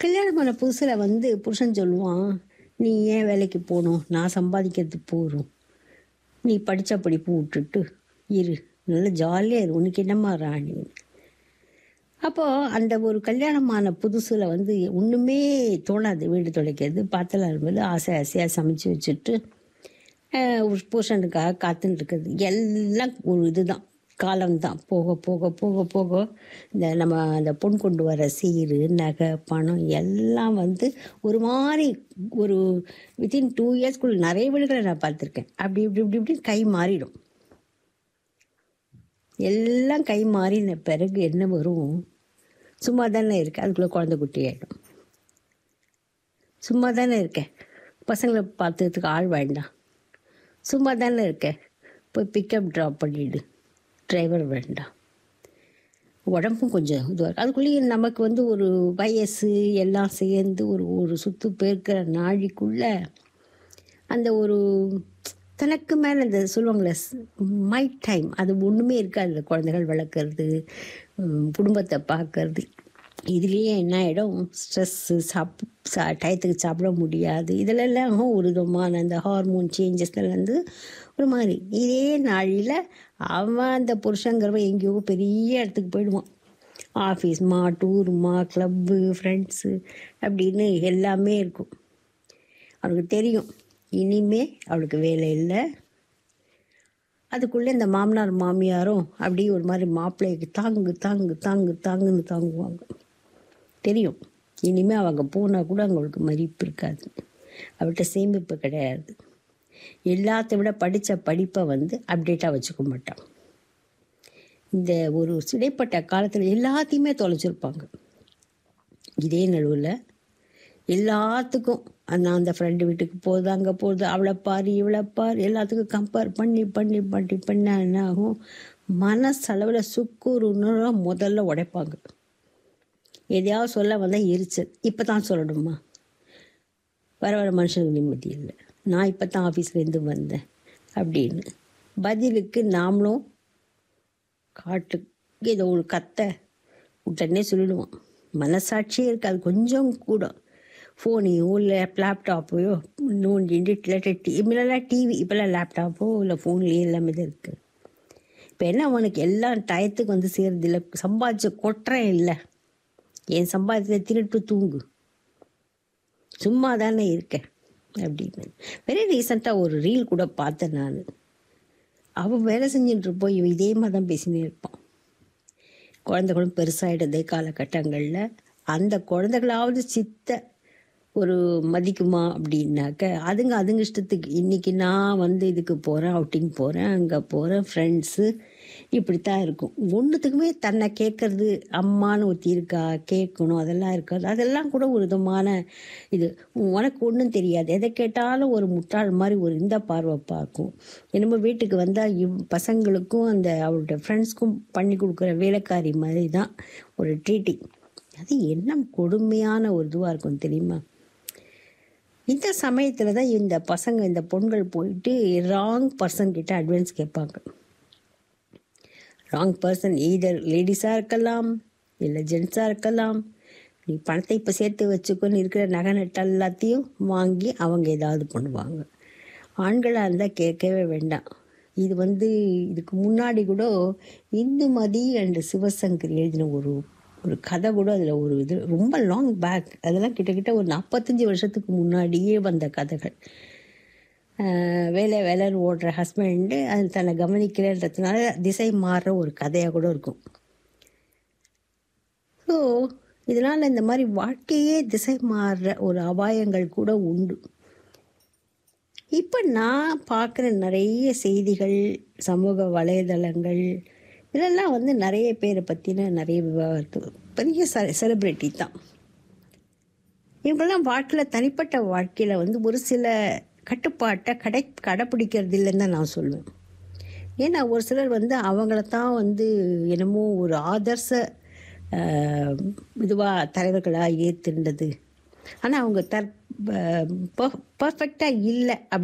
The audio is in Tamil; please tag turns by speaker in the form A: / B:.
A: கல்யாணம் பண்ண புதுசில் வந்து புருஷன் சொல்லுவான் நீ ஏன் வேலைக்கு போகணும் நான் சம்பாதிக்கிறது போதும் நீ படித்த படிப்பு விட்டுட்டு இரு நல்லா ஜாலியாக இரு உனக்கு என்னம்மா ராணி அப்போது அந்த ஒரு கல்யாணமான புதுசில் வந்து ஒன்றுமே தோணாது வீடு துடைக்கிறது பாத்திரம் இருப்பது ஆசை ஆசையாக சமைச்சு வச்சுட்டு அஹ், ஒரு புருஷனுக்காக காத்துன்னு இருக்கிறது எல்லாம் ஒரு இதுதான் காலம்தான் போக போக போக போக இந்த நம்ம அந்த பொன் கொண்டு வர சீரு நகை பணம் எல்லாம் வந்து ஒரு மாதிரி ஒரு வித்தின் டூ இயர்ஸ்க்குள்ள நிறைய வீடுகளை நான் பார்த்துருக்கேன் அப்படி இப்படி இப்படி இப்படி கை மாறிடும் எல்லாம் கை மாறின பிறகு என்ன வரும் சும்மா தானே இருக்கு அதுக்குள்ளே குழந்தை குட்டி ஆகிடும் சும்மா தானே இருக்கேன் பசங்களை பார்த்துக்கிறதுக்கு ஆள் வேண்டாம் சும்மா தானே இருக்கேன் போய் பிக்கப் ட்ராப் பண்ணிவிடு டிரைவர் வேண்டாம் உடம்பும் கொஞ்சம் இதுவாக இருக்கு அதுக்குள்ளேயே நமக்கு வந்து ஒரு வயசு எல்லாம் சேர்ந்து ஒரு ஒரு சுற்று பேர்க்கிற நாழிக்குள்ள அந்த ஒரு தனக்கு மேலே இந்த சொல்லுவாங்களே மை டைம் அது ஒன்றுமே இருக்காது இந்த குழந்தைகள் வளர்க்குறது உம், குடும்பத்தை பார்க்கறது இதுலேயே என்ன ஆகிடும் ஸ்ட்ரெஸ்ஸு சாப் சா டயத்துக்கு சாப்பிட முடியாது இதிலெல்லாம் ஒரு விதமான அந்த ஹார்மோன் சேஞ்சஸ்லேருந்து ஒரு மாதிரி இதே நாளில் அவன் அந்த புருஷங்கிறவன் எங்கேயோ பெரிய இடத்துக்கு போயிடுவான் ஆஃபீஸ்மா டூருமா கிளப்பு ஃப்ரெண்ட்ஸு அப்படின்னு எல்லாமே இருக்கும் அவனுக்கு தெரியும் இனிமே அவளுக்கு வேலை இல்லை அதுக்குள்ளே இந்த மாமனார் மாமியாரும் அப்படியே ஒரு மாதிரி மாப்பிள்ளைக்கு தாங்கு தாங்கு தாங்கு தாங்குன்னு தாங்குவாங்க தெரியும் இனிமேல் அவங்க போனால் கூட அவங்களுக்கு மதிப்பு இருக்காது அவள்கிட்ட சேமிப்பு கிடையாது எல்லாத்த விட படித்த படிப்பை வந்து அப்டேட்டாக வச்சுக்க மாட்டான் இந்த ஒரு சிடைப்பட்ட காலத்தில் எல்லாத்தையுமே தொலைச்சிருப்பாங்க இதே நடுவில் எல்லாத்துக்கும் நான் அந்த ஃப்ரெண்டு வீட்டுக்கு போகுது அங்கே போகுது அவளை பாரு இவளை பாரு எல்லாத்துக்கும் கம்பேர் பண்ணி பண்ணி பண்ணி பண்ண என்ன ஆகும் மனசளவில் சுக்குறுன்னு முதல்ல உடைப்பாங்க எதையாவது சொல்ல வந்தால் எரிச்சல் இப்போ தான் சொல்லணுமா வர வர மனுஷனுக்கு நிம்மதி இல்லை நான் இப்போ தான் ஆஃபீஸ்லேருந்து வந்தேன் அப்படின்னு பதிலுக்கு நாமளும் காட்டுக்கு ஏதோ ஒரு கத்தை உடனே சொல்லிடுவோம் மனசாட்சியே இருக்காது கொஞ்சம் கூட ஃபோனையோ இல்லை லேப்டாப்பையோ நோண்டிட்டு இல்லாட்டி டி இப்பெல்லாம் டிவி இப்போல்லாம் லேப்டாப்போ இல்லை ஃபோன்லேயே எல்லாமே தான் இருக்குது இப்போ என்ன உனக்கு எல்லாம் டயத்துக்கு வந்து சேர்றது இல்லை சம்பாதிச்ச கொட்டுறேன் இல்லை என் சம்பாதிச்சதை திருட்டு தூங்கு சும்மா தானே இருக்கேன் அப்படின்னு வெரி ரீசெண்டாக ஒரு ரீல் கூட பார்த்தேன் நான் அவள் வேலை செஞ்சுட்டு இருப்போம் இவன் இதே மாதிரி தான் பேசினே இருப்பான் குழந்தைகளும் பெருசாகிடுது காலகட்டங்களில் அந்த குழந்தைகளாவது சித்த ஒரு மதிக்குமா அப்படின்னாக்க அதுங்க அதுங்க இஷ்டத்துக்கு இன்றைக்கி நான் வந்து இதுக்கு போகிறேன் அவுட்டிங் போகிறேன் அங்கே போகிறேன் ஃப்ரெண்ட்ஸு இப்படித்தான் இருக்கும் ஒன்றுத்துக்குமே தன்னை கேட்கறது அம்மான்னு ஒருத்தி இருக்கா கேட்கணும் அதெல்லாம் இருக்காது அதெல்லாம் கூட ஒரு விதமான இது உனக்கு ஒன்றும் தெரியாது எதை கேட்டாலும் ஒரு முட்டாள் மாதிரி ஒரு இந்த பார்வை பார்க்கும் என்னமோ வீட்டுக்கு வந்தால் இவ் பசங்களுக்கும் அந்த அவளுடைய ஃப்ரெண்ட்ஸ்க்கும் பண்ணி கொடுக்குற வேலைக்காரி மாதிரி தான் ஒரு ட்ரீட்டிங் அது என்ன கொடுமையான ஒரு இதுவாக இருக்கும் தெரியுமா இந்த சமயத்தில் தான் இந்த பசங்க இந்த பொண்கள் போயிட்டு ராங் பர்சன் கிட்ட அட்வான்ஸ் கேட்பாங்க ராங் பர்சன் ஈதர் லேடிஸாக இருக்கலாம் இல்லை ஜென்ஸாக இருக்கலாம் நீ பணத்தை இப்போ சேர்த்து வச்சுக்கோன்னு இருக்கிற நகை நட்டு எல்லாத்தையும் வாங்கி அவங்க ஏதாவது பண்ணுவாங்க ஆண்களாக இருந்தால் கேட்கவே வேண்டாம் இது வந்து இதுக்கு முன்னாடி கூட இந்துமதி அண்ட் சிவசங்கர் எழுதின ஒரு ஒரு கதை கூட அதில் ஒரு இது ரொம்ப லாங் பேக் அதெல்லாம் கிட்டத்தட்ட ஒரு நாற்பத்தஞ்சு வருஷத்துக்கு முன்னாடியே வந்த கதைகள் ஆஹ் வேலை வேலைன்னு ஓடுற ஹஸ்பண்டு அது தன்னை கவனிக்கிறன்றதுனால திசை மாறுற ஒரு கதையாக கூட இருக்கும் ஸோ இதனால் இந்த மாதிரி வாழ்க்கையே திசை மாறுற ஒரு அபாயங்கள் கூட உண்டு இப்போ நான் பார்க்குற நிறைய செய்திகள் சமூக வலைதளங்கள் இதெல்லாம் வந்து நிறைய பேரை பற்றின நிறைய விவாதத்து பெரிய செ செலிப்ரிட்டி தான் இவங்கெல்லாம் வாழ்க்கையில் தனிப்பட்ட வாழ்க்கையில் வந்து ஒரு சில கட்டுப்பாட்டை கடை கடைப்பிடிக்கிறது இல்லைன்னு தான் நான் சொல்லுவேன் ஏன்னா ஒரு சிலர் வந்து அவங்கள தான் வந்து என்னமோ ஒரு ஆதர்ச இதுவாக தலைவர்களாக ஏற்றுண்டது ஆனால் அவங்க தற் பர்ஃபெக்டாக இல்லை